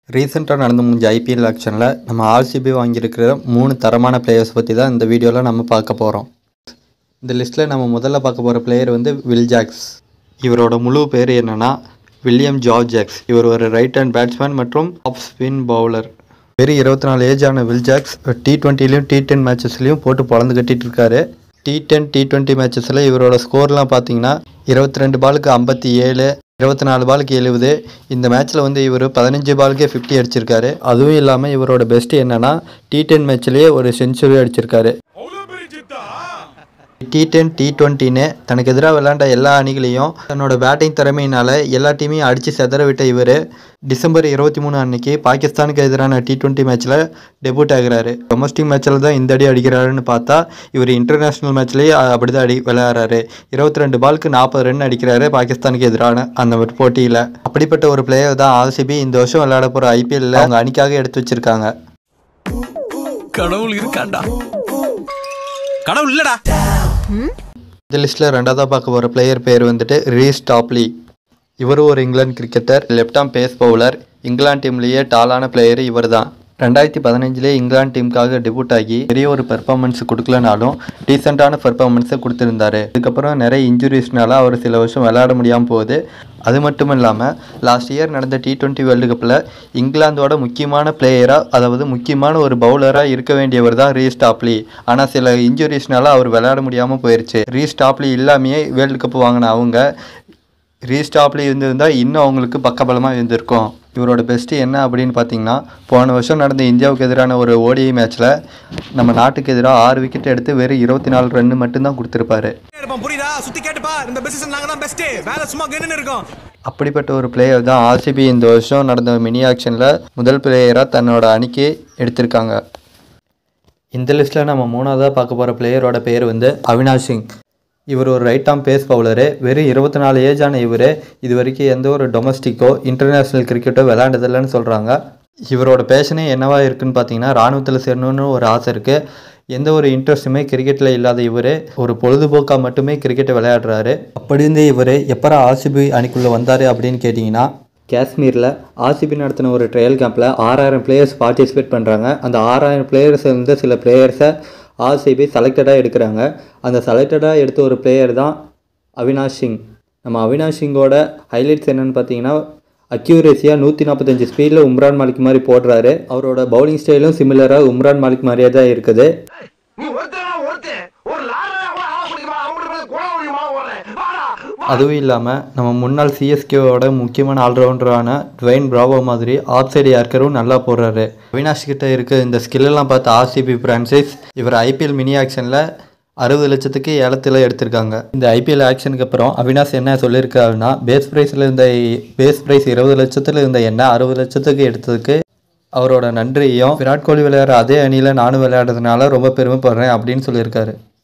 ரீசெண்டாக நடந்து முடிஞ்ச ஐபிஎல் ஆக்ஷனில் நம்ம ஆர்சிபி வாங்கியிருக்கிற மூணு தரமான பிளேயர்ஸ் பற்றி தான் இந்த வீடியோவில் நம்ம பார்க்க போகிறோம் இந்த லிஸ்ட்டில் நம்ம முதல்ல பார்க்க போகிற பிளேயர் வந்து வில் ஜாக்ஸ் இவரோட முழு பேர் என்னென்னா வில்லியம் ஜார்ஜ் ஜாக்ஸ் இவர் ஒரு ரைட் ஹேண்ட் பேட்ஸ்மேன் மற்றும் ஆஃப் ஸ்பின் பவுலர் வெறும் இருபத்தி நாலு ஏஜ் ஆன வில் ஜாக்ஸ் டி டுவெண்ட்டிலையும் டி டென் மேட்சஸ்லையும் போட்டு பொழந்து கட்டிட்டு இருக்காரு டி டென் டி டுவெண்ட்டி மேட்சஸில் இவரோட ஸ்கோர்லாம் பார்த்தீங்கன்னா இருபத்தி ரெண்டு பாலுக்கு ஐம்பத்தி ஏழு இருபத்தி நாலு பாலுக்கு எழுபது இந்த மேட்ச்சில் வந்து இவர் பதினஞ்சு பாலுக்கே ஃபிஃப்டி அடிச்சிருக்காரு அதுவும் இல்லாமல் இவரோட பெஸ்ட் என்னன்னா டி டென் மேட்ச்லேயே ஒரு செஞ்சுரி அடிச்சிருக்காரு டி டென் டி டுவெண்ட்டின்னு தனக்கு எதிராக விளையாண்ட எல்லா அணிகளையும் தன்னோட பேட்டிங் திறமையினால எல்லா டீமையும் அடித்து செதற விட்ட இவர் டிசம்பர் இருபத்தி மூணு அன்னைக்கு பாகிஸ்தானுக்கு எதிரான டி டுவெண்ட்டி மேட்ச்சில் டெபுட் ஆகுறாரு டொமஸ்டிக் மேட்ச்சில் தான் இந்த அடி அடிக்கிறாருன்னு பார்த்தா இவர் இன்டர்நேஷ்னல் மேட்ச்லேயே அப்படி தான் அடி விளையாடுறாரு இருபத்தி ரெண்டு பாலுக்கு நாற்பது ரன் அடிக்கிறாரு பாகிஸ்தானுக்கு எதிரான அந்த ஒரு போட்டியில் அப்படிப்பட்ட ஒரு பிளேயர் தான் ஆர்சிபி இந்த வருஷம் விளையாட போகிற ஐபிஎல்ல அவங்க அணிக்காக எடுத்து வச்சிருக்காங்க கடவுள் இருக்காண்டா கடவுள் இல்லடா இந்த லிஸ்ட்டில் ரெண்டாவதாக பார்க்க போகிற பிளேயர் பேர் வந்துட்டு ரீஸ் டாப்லி இவர் ஒரு இங்கிலாந்து cricketer left arm pace bowler இங்கிலாந்து டீம்லேயே டாலான பிளேயர் இவர் தான் ரெண்டாயிரத்தி பதினஞ்சுலேயே இங்கிலாந்து டீமுக்காக டெபுட் ஆகி பெரிய ஒரு பெர்ஃபார்மன்ஸ் கொடுக்கலனாலும் டீசெண்டான பெர்ஃபார்மன்ஸை கொடுத்துருந்தாரு அதுக்கப்புறம் நிறைய இன்ஜுரிஸ்னால அவர் சில வருஷம் விளையாட முடியாமல் போகுது அது மட்டும் இல்லாமல் லாஸ்ட் இயர் நடந்த டி டுவெண்ட்டி வேர்ல்டு கப்பில் இங்கிலாந்தோட முக்கியமான பிளேயராக அதாவது முக்கியமான ஒரு பவுலராக இருக்க வேண்டியவர் தான் ரீஸ் டாப்லி ஆனால் சில இன்ஜுரிஸ்னால அவர் விளையாட முடியாமல் போயிடுச்சு ரீஸ் டாப்லி இல்லாமையே வேர்ல்டு கப் வாங்கின அவங்க ரீஸ்டாப்ல இருந்திருந்தால் இன்னும் அவங்களுக்கு பக்கபலமாக இருந்திருக்கும் இவரோட பெஸ்ட்டு என்ன அப்படின்னு பார்த்தீங்கன்னா போன வருஷம் நடந்த இந்தியாவுக்கு எதிரான ஒரு ஓடிஐ மேட்ச்சில் நம்ம நாட்டுக்கு எதிராக ஆறு விக்கெட் எடுத்து வெறும் இருபத்தி நாலு ரன் மட்டும்தான் கொடுத்துருப்பாரு இருப்பான் புரியுதா சுத்தி கேட்டுப்பா இந்த பிசினஸ் நாங்க தான் பெஸ்ட் வேலை சும்மா கென்னு இருக்கோம் அப்படிப்பட்ட ஒரு பிளேயர் தான் ஆர்சிபி இந்த வருஷம் நடந்த மினி ஆக்ஷனில் முதல் பிளேயராக தன்னோட அணிக்கு எடுத்திருக்காங்க இந்த லிஸ்ட்டில் நம்ம மூணாவதாக பார்க்க போகிற பிளேயரோட பேர் வந்து அவினாஷ் சிங் இவர் ஒரு ரைட் ஆம் பேஸ் பவுலரு வெறும் இருபத்தி நாலு ஏஜ் ஆன இவர் இது வரைக்கும் எந்த ஒரு டொமஸ்டிக்கோ இன்டர்நேஷ்னல் கிரிக்கெட்டோ விளையாண்டதில்லைன்னு சொல்கிறாங்க இவரோட பேஷனே என்னவா இருக்குன்னு பார்த்தீங்கன்னா ராணுவத்தில் சேரணும்னு ஒரு ஆசை இருக்குது எந்த ஒரு இன்ட்ரெஸ்ட்டுமே கிரிக்கெட்டில் இல்லாத இவர் ஒரு பொழுதுபோக்காக மட்டுமே கிரிக்கெட்டை விளையாடுறாரு அப்படி இருந்து இவர் எப்பரா ஆர்சிபி அணிக்குள்ளே வந்தார் அப்படின்னு கேட்டிங்கன்னா காஷ்மீரில் ஆர்சிபி நடத்தின ஒரு ட்ரையல் கேம்பில் ஆறாயிரம் பிளேயர்ஸ் பார்ட்டிசிபேட் பண்ணுறாங்க அந்த ஆறாயிரம் பிளேயர்ஸ் இருந்து சில பிளேயர்ஸை ஆர்சிபி செலக்டடாக எடுக்கிறாங்க அந்த செலக்டடாக எடுத்த ஒரு பிளேயர் தான் அவினாஷ் சிங் நம்ம அவினாஷ் சிங்கோட ஹைலைட்ஸ் என்னென்னு பார்த்தீங்கன்னா அக்யூரேசியாக நூற்றி நாற்பத்தஞ்சு ஸ்பீடில் உம்ரான் மாலிக் மாதிரி போடுறாரு அவரோட பவுலிங் ஸ்டைலும் சிமிலராக உம்ரான் மாலிக் மாதிரியே தான் இருக்குது நீ ஒருத்தனா ஒருத்தன் ஒரு லாரா கூட ஆள முடியுமா அவங்களுக்கு கூட முடியுமா ஓடுறேன் வாடா அதுவும் இல்லாமல் நம்ம முன்னாள் சிஎஸ்கேவோட முக்கியமான ஆல்ரவுண்டரான ட்வைன் பிராவோ மாதிரி ஆஃப் சைடு யார்க்கரும் நல்லா போடுறாரு அவினாஷ் கிட்ட இருக்க இந்த ஸ்கில்லெல்லாம் பார்த்து ஆர்சிபி பிரான்சைஸ் இவர் ஐபிஎல் மினி ஆக்ஷனில் அறுபது லட்சத்துக்கு ஏலத்தில் எடுத்திருக்காங்க இந்த ஐபிஎல் ஆக்ஷனுக்கு அப்புறம் அவினாஷ் என்ன சொல்லியிருக்காருன்னா பேஸ் ப்ரைஸில் இருந்த பேஸ் ப்ரைஸ் இருபது லட்சத்தில் இருந்த எண்ணெய் அறுபது லட்சத்துக்கு எடுத்ததுக்கு அவரோட நன்றியையும் விராட் கோலி விளையாடுற அதே அணியில் நானும் விளையாடுறதுனால ரொம்ப பெருமைப்படுறேன் அப்படின்னு சொல்லியிருக்காரு